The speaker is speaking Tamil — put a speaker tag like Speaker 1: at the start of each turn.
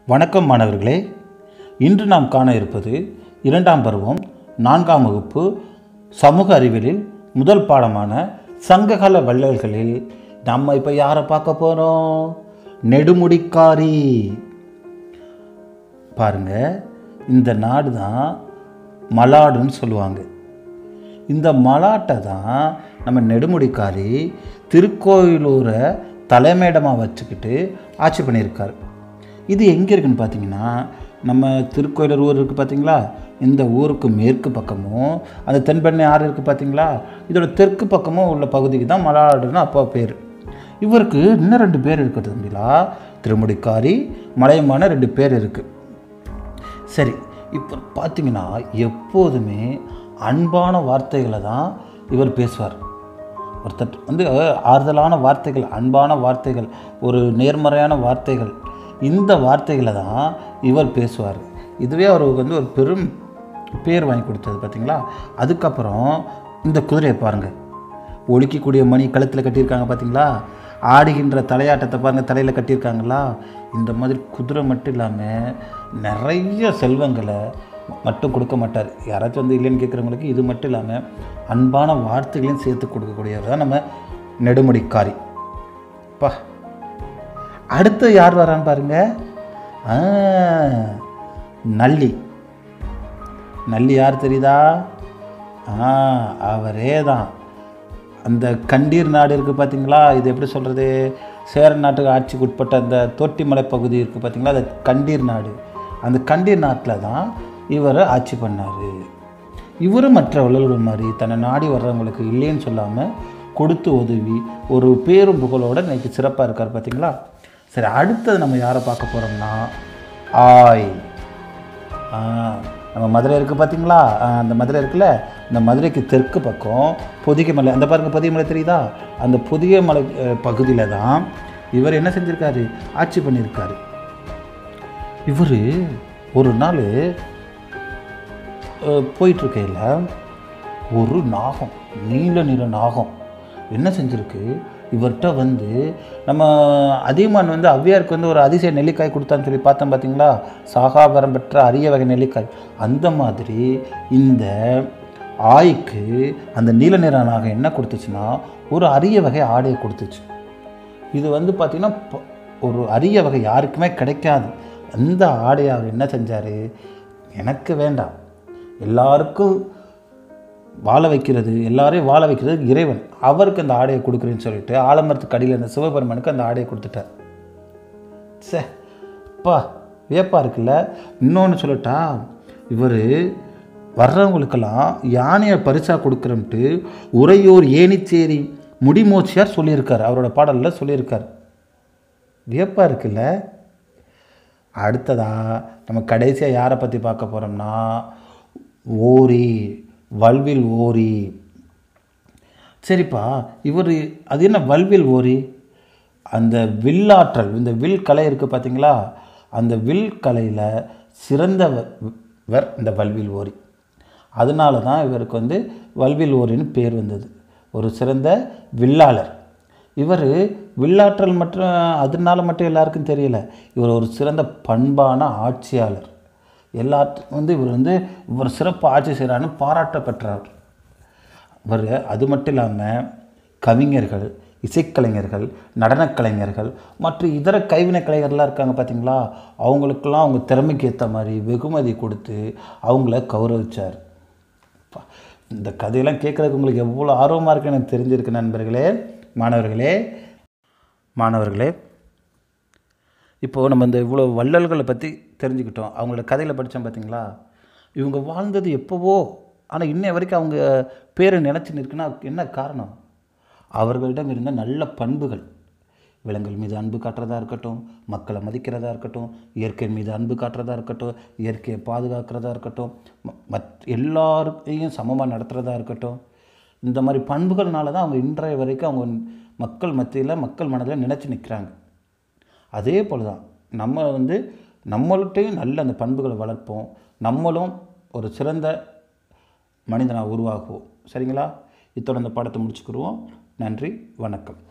Speaker 1: வணக்கம் மாணவர்களே இன்று நாம் காண இருப்பது இரண்டாம் பருவம் நான்காம் வகுப்பு சமூக அறிவியலில் முதல் பாடமான சங்ககால வள்ளல்களில் நம்ம இப்போ யாரை பார்க்க போகிறோம் நெடுமுடிக்காரி பாருங்க இந்த நாடு தான் மலாடுன்னு சொல்லுவாங்க இந்த மலாட்டை தான் நம்ம நெடுமுடிக்காரி திருக்கோயிலூரை தலைமையிடமாக வச்சுக்கிட்டு ஆட்சி பண்ணியிருக்காரு இது எங்கே இருக்குன்னு பார்த்தீங்கன்னா நம்ம திருக்கோயிலூர் ஊர் இருக்குது பார்த்தீங்களா இந்த ஊருக்கு மேற்கு பக்கமும் அந்த தென்பெண்ணை ஆறு இருக்குது பார்த்தீங்களா இதோட தெற்கு பக்கமும் உள்ள பகுதிக்கு தான் மலாடுன்னு அப்பா பேர் இவருக்கு இன்னும் ரெண்டு பேர் இருக்குது தம்பிலா திருமுடிக்காரி மலையமான ரெண்டு பேர் இருக்குது சரி இப்போ பார்த்தீங்கன்னா எப்போதுமே அன்பான வார்த்தைகளை தான் இவர் பேசுவார் ஒருத்தர் வந்து ஆறுதலான வார்த்தைகள் அன்பான வார்த்தைகள் ஒரு நேர்மறையான வார்த்தைகள் இந்த வார்த்தைகளை தான் இவர் பேசுவார் இதுவே அவருக்கு வந்து ஒரு பெரும் பேர் வாங்கி கொடுத்தது பார்த்தீங்களா அதுக்கப்புறம் இந்த குதிரையை பாருங்கள் ஒலிக்கக்கூடிய மணி கழுத்தில் கட்டியிருக்காங்க பார்த்தீங்களா ஆடுகின்ற தலையாட்டத்தை பாருங்கள் தலையில் கட்டியிருக்காங்களா இந்த மாதிரி குதிரை மட்டும் இல்லாமல் நிறைய செல்வங்களை மட்டும் கொடுக்க மாட்டார் யாராச்சும் வந்து இல்லைன்னு கேட்குறவங்களுக்கு இது மட்டும் இல்லாமல் அன்பான வார்த்தைகளையும் சேர்த்து கொடுக்கக்கூடியவர் தான் நம்ம நெடுமுடிக்காரி பா அடுத்து யார் வரான்னு பாருங்க ஆ, நல்லி நல்லி யார் தெரியுதா ஆ அவரே தான் அந்த கண்டீர் நாடு இருக்குது பார்த்தீங்களா இது எப்படி சொல்கிறது சேர நாட்டுக்கு ஆட்சிக்கு உட்பட்ட அந்த தோட்டிமலை பகுதி இருக்குது பார்த்தீங்களா அது கண்டீர் நாடு அந்த கண்டீர் நாட்டில் தான் இவர் ஆட்சி பண்ணார் இவரும் மற்ற வள்ளல்கள் மாதிரி தன்னை நாடி வர்றவங்களுக்கு இல்லைன்னு சொல்லாமல் கொடுத்து உதவி ஒரு பேரும் புகழோட இன்னைக்கு சிறப்பாக இருக்கார் பார்த்தீங்களா சரி அடுத்தது நம்ம யாரை பார்க்க போகிறோம்னா ஆய் ஆ, நம்ம மதுரை இருக்குது பார்த்தீங்களா ஆ, அந்த மதுரை இருக்குல்ல இந்த மதுரைக்கு தெற்கு பக்கம் பொதிகை மலை அந்த பாருங்க பொதிகை மலை தெரியுதா அந்த பொதிகை மலை பகுதியில் தான் இவர் என்ன செஞ்சுருக்காரு ஆட்சி பண்ணியிருக்காரு இவர் ஒரு நாள் போயிட்டுருக்கையில் ஒரு நாகம் நீல நிற நாகம் என்ன செஞ்சுருக்கு இவர்கிட்ட வந்து நம்ம அதியமான் வந்து ஔவையாருக்கு வந்து ஒரு அதிசய நெல்லிக்காய் கொடுத்தான்னு சொல்லி பார்த்தோம் பார்த்தீங்களா சாகாபரம் பெற்ற அரிய வகை நெல்லிக்காய் அந்த மாதிரி இந்த ஆய்க்கு அந்த நீல நிற நாகம் என்ன கொடுத்துச்சுன்னா ஒரு அரிய வகை ஆடையை கொடுத்துச்சு இது வந்து பார்த்திங்கன்னா ப- ஒரு அரிய வகை யாருக்குமே கிடைக்காது அந்த ஆடையை அவர் என்ன செஞ்சார் எனக்கு வேண்டாம் எல்லாருக்கும் வாழ வைக்கிறது எல்லாரையும் வாழ வைக்கிறது இறைவன் அவருக்கு அந்த ஆடையை கொடுக்குறேன்னு சொல்லிட்டு ஆலமரத்துக்கு அடியில் அந்த சிவபெருமனுக்கு அந்த ஆடையை கொடுத்துட்டார் சே அப்பா வியப்பாக இருக்குல்ல இன்னொன்று சொல்லட்டா இவர் வர்றவங்களுக்கெல்லாம் யானையை பரிசாக கொடுக்குறோம்ட்டு உறையூர் ஏனிச்சேரி முடிமோச்சியார் சொல்லியிருக்கார் அவரோட பாடலில் சொல்லியிருக்கார் வியப்பாக இருக்குல்ல அடுத்ததா நம்ம கடைசியாக யாரை பற்றி பார்க்க போகிறோம்னா ஓரி வல்வில் ஓரி சரிப்பா இவர் அது என்ன வல்வில் ஓரி அந்த வில்லாற்றல் இந்த வில் கலை இருக்குது பார்த்தீங்களா அந்த வில் கலையில் சிறந்தவர் இந்த வல்வில் ஓரி அதனால தான் இவருக்கு வந்து வல்வில் ஓரின்னு பேர் வந்தது ஒரு சிறந்த வில்லாளர் இவர் வில்லாற்றல் மற்றும் அதனால மட்டும் எல்லாருக்கும் தெரியல இவர் ஒரு சிறந்த பண்பான ஆட்சியாளர் எல்லாத்துக்கும் வந்து இவர் வந்து இவர் சிறப்பு ஆட்சி செய்கிறான்னு பாராட்ட பெற்றார் இவர் அது மட்டும் இல்லாமல் கவிஞர்கள் இசைக்கலைஞர்கள் நடனக் கலைஞர்கள் மற்றும் இதர கைவினை கலைஞர்கள்லாம் இருக்காங்க பார்த்தீங்களா அவங்களுக்கெல்லாம் அவங்க திறமைக்கு ஏற்ற மாதிரி வெகுமதி கொடுத்து அவங்கள கௌரவிச்சார் அப்பா, இந்த கதையெல்லாம் கேட்குறதுக்கு உங்களுக்கு எவ்வளோ ஆர்வமாக இருக்குன்னு எனக்கு தெரிஞ்சிருக்கு நண்பர்களே மாணவர்களே மாணவர்களே இப்போது நம்ம இந்த இவ்வளோ வள்ளல்களை பற்றி தெரிஞ்சுக்கிட்டோம் அவங்களோட கதையில் படித்தோம் பார்த்தீங்களா இவங்க வாழ்ந்தது எப்போவோ ஆனால் இன்னை வரைக்கும் அவங்க பேரை நினச்சி நிற்குன்னா என்ன காரணம் அவர்களிடம் இருந்த நல்ல பண்புகள் விலங்குகள் மீது அன்பு காட்டுறதா இருக்கட்டும் மக்களை மதிக்கிறதா இருக்கட்டும் இயற்கை மீது அன்பு காட்டுறதா இருக்கட்டும் இயற்கையை பாதுகாக்கிறதா இருக்கட்டும் ம- மத் எல்லாரையும் சமமாக நடத்துகிறதா இருக்கட்டும் இந்த மாதிரி பண்புகள்னால தான் அவங்க இன்றைய வரைக்கும் அவங்க மக்கள் மத்தியில் மக்கள் மனதில் நினச்சி நிற்கிறாங்க அதே போல் தான் நம்ம வந்து நம்மள்கிட்டையும் நல்ல அந்த பண்புகளை வளர்ப்போம் நம்மளும் ஒரு சிறந்த மனிதனாக உருவாகுவோம் சரிங்களா இத்தோட இந்த பாடத்தை முடிச்சுக்கிடுவோம் நன்றி வணக்கம்